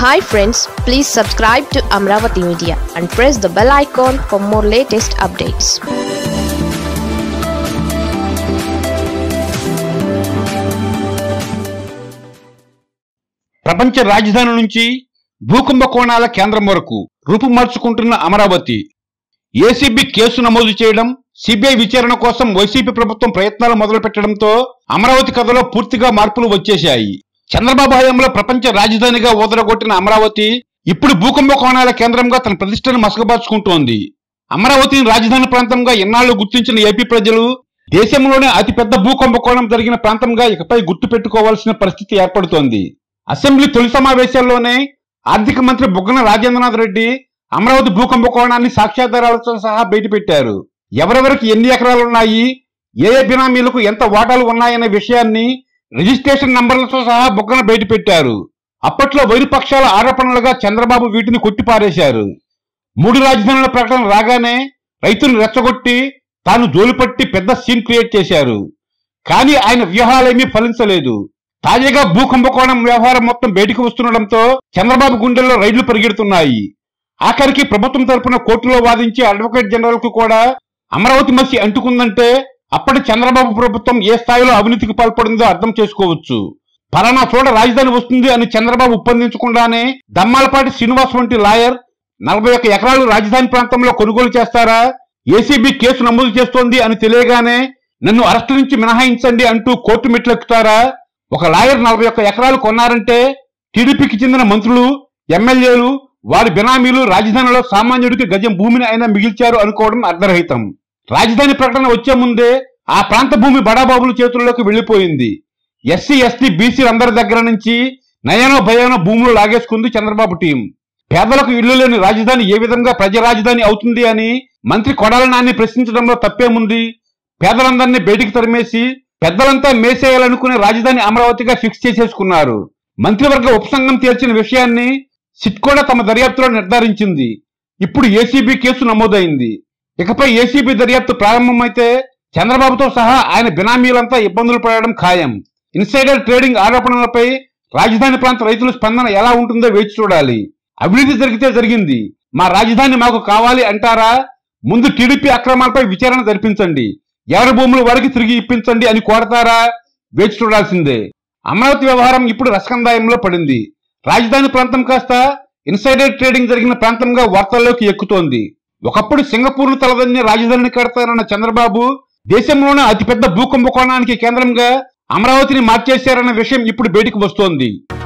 hi friends please subscribe to Amaravati media and press the bell icon for more latest updates ప్రపంచ రాజధాని నుంచి భూకంప కోణాల కేంద్రం వరకు రూపుమార్చుకుంటున్న అమరావతి ఏసీబీ కేసు నమోదు చేయడం సిబిఐ విచారణ కోసం వైసీపీ ప్రభుత్వం ప్రయత్నాలు మొదలు పెట్టడంతో అమరావతి కథలో పూర్తిగా మార్పులు వచ్చేశాయి చంద్రబాబు హయాంలో ప్రపంచ రాజధానిగా ఊదరగొట్టిన అమరావతి ఇప్పుడు భూకంప కోణాల కేంద్రంగా తన ప్రతిష్టను మసకబార్చుకుంటోంది అమరావతిని రాజధాని ప్రాంతంగా ఎన్నాళ్లు గుర్తించిన ఏపీ ప్రజలు దేశంలోనే అతిపెద్ద భూకంప కోణం జరిగిన ప్రాంతంగా ఇకపై గుర్తు పెట్టుకోవాల్సిన పరిస్థితి ఏర్పడుతోంది అసెంబ్లీ తొలి సమావేశాల్లోనే ఆర్థిక మంత్రి బుగ్గన రాజేంద్రనాథ్ రెడ్డి అమరావతి భూకంప కోణాన్ని సాక్ష్యాధారాలతో సహా బయటపెట్టారు ఎవరెవరికి ఎన్ని ఎకరాలున్నాయి ఏ ఏ బినామీలకు ఎంత వాటాలు ఉన్నాయనే విషయాన్ని రిజిస్ట్రేషన్ నంబర్లతో సహా బుగ్గన బయటపెట్టారు అప్పట్లో వైరుపక్షాల ఆరోపణలుగా చంద్రబాబు వీటిని కొట్టిపారేశారు మూడు రాజధానుల ప్రకటన రాగానే రైతులు రెచ్చగొట్టి తాను జోలుపట్టి పెద్ద సీన్ క్రియేట్ చేశారు కానీ ఆయన వ్యూహాలేమీ ఫలించలేదు తాజాగా భూ కుంభకోణం వ్యవహారం మొత్తం బయటకు వస్తుండటంతో చంద్రబాబు గుండెల్లో రైళ్లు పరిగెడుతున్నాయి ఆఖరికి ప్రభుత్వం తరపున కోర్టులో వాదించే అడ్వకేట్ జనరల్ కు కూడా అమరావతి మసి అంటుకుందంటే అప్పటి చంద్రబాబు ప్రభుత్వం ఏ స్థాయిలో అవినీతికి పాల్పడిందో అర్థం చేసుకోవచ్చు ఫలానా చోట రాజధాని వస్తుంది అని చంద్రబాబు ఒప్పందించకుండానే దమ్మాలపాటి శ్రీనివాస్ వంటి లాయర్ నలభై ఒక్క ఎకరాలు రాజధాని ప్రాంతంలో కొనుగోలు చేస్తారా ఏసీబీ కేసు నమోదు చేస్తోంది అని తెలియగానే నన్ను అరెస్టు నుంచి మినహాయించండి అంటూ కోర్టు మెట్లెక్కుతారా ఒక లాయర్ నలభై ఒక్క ఎకరాలు కొన్నారంటే టీడీపీకి చెందిన మంత్రులు ఎమ్మెల్యేలు వారి బినామీలు రాజధానిలో సామాన్యుడికి గజం భూమిని అయినా మిగిల్చారు అనుకోవడం అర్ధరహితం రాజధాని ప్రకటన వచ్చే ముందే ఆ ప్రాంత భూమి బడాబాబుల చేతుల్లోకి వెళ్లిపోయింది ఎస్సీ ఎస్టీ బీసీలందరి దగ్గర నుంచి నయనో భయానో భూములు లాగేసుకుంది చంద్రబాబు టీం పేదలకు ఇల్లు లేని రాజధాని ఏ విధంగా ప్రజ రాజధాని అవుతుంది అని మంత్రి కొడాల నాని ప్రశ్నించడంలో తప్పేముంది పేదలందరినీ బయటికి తరిమేసి పెద్దలంతా మేసేయాలనుకునే రాజధాని అమరావతిగా ఫిక్స్ చేసేసుకున్నారు మంత్రివర్గ ఉపసంఘం తేల్చిన విషయాన్ని సిట్ కూడా తమ దర్యాప్తులో నిర్ధారించింది ఇప్పుడు ఏసీబీ కేసు నమోదైంది ఇకపై ఏసీబీ దర్యాప్తు ప్రారంభమైతే చంద్రబాబుతో సహా ఆయన బినామీలంతా ఇబ్బందులు పడడం ఖాయం ఇన్సైడర్ ట్రేడింగ్ ఆరోపణలపై రాజధాని ప్రాంత రైతుల స్పందన ఎలా ఉంటుందో వేచి చూడాలి అవినీతి జరిగితే జరిగింది మా రాజధాని మాకు కావాలి అంటారా ముందు టీడీపీ అక్రమాలపై విచారణ జరిపించండి ఎవరి భూములు వారికి తిరిగి ఇప్పించండి అని కోరతారా వేచి చూడాల్సిందే అమరావతి వ్యవహారం ఇప్పుడు రసకందాయంలో పడింది రాజధాని ప్రాంతం కాస్త ఇన్సైడర్ ట్రేడింగ్ జరిగిన ప్రాంతంగా వార్తల్లోకి ఎక్కుతోంది ఒకప్పుడు సింగపూర్ను తలదన్ని రాజధానిని కడతారన్న చంద్రబాబు దేశంలోనే అతిపెద్ద భూకుంభకోణానికి కేంద్రంగా అమరావతిని మార్చేశారన్న విషయం ఇప్పుడు బయటకు వస్తోంది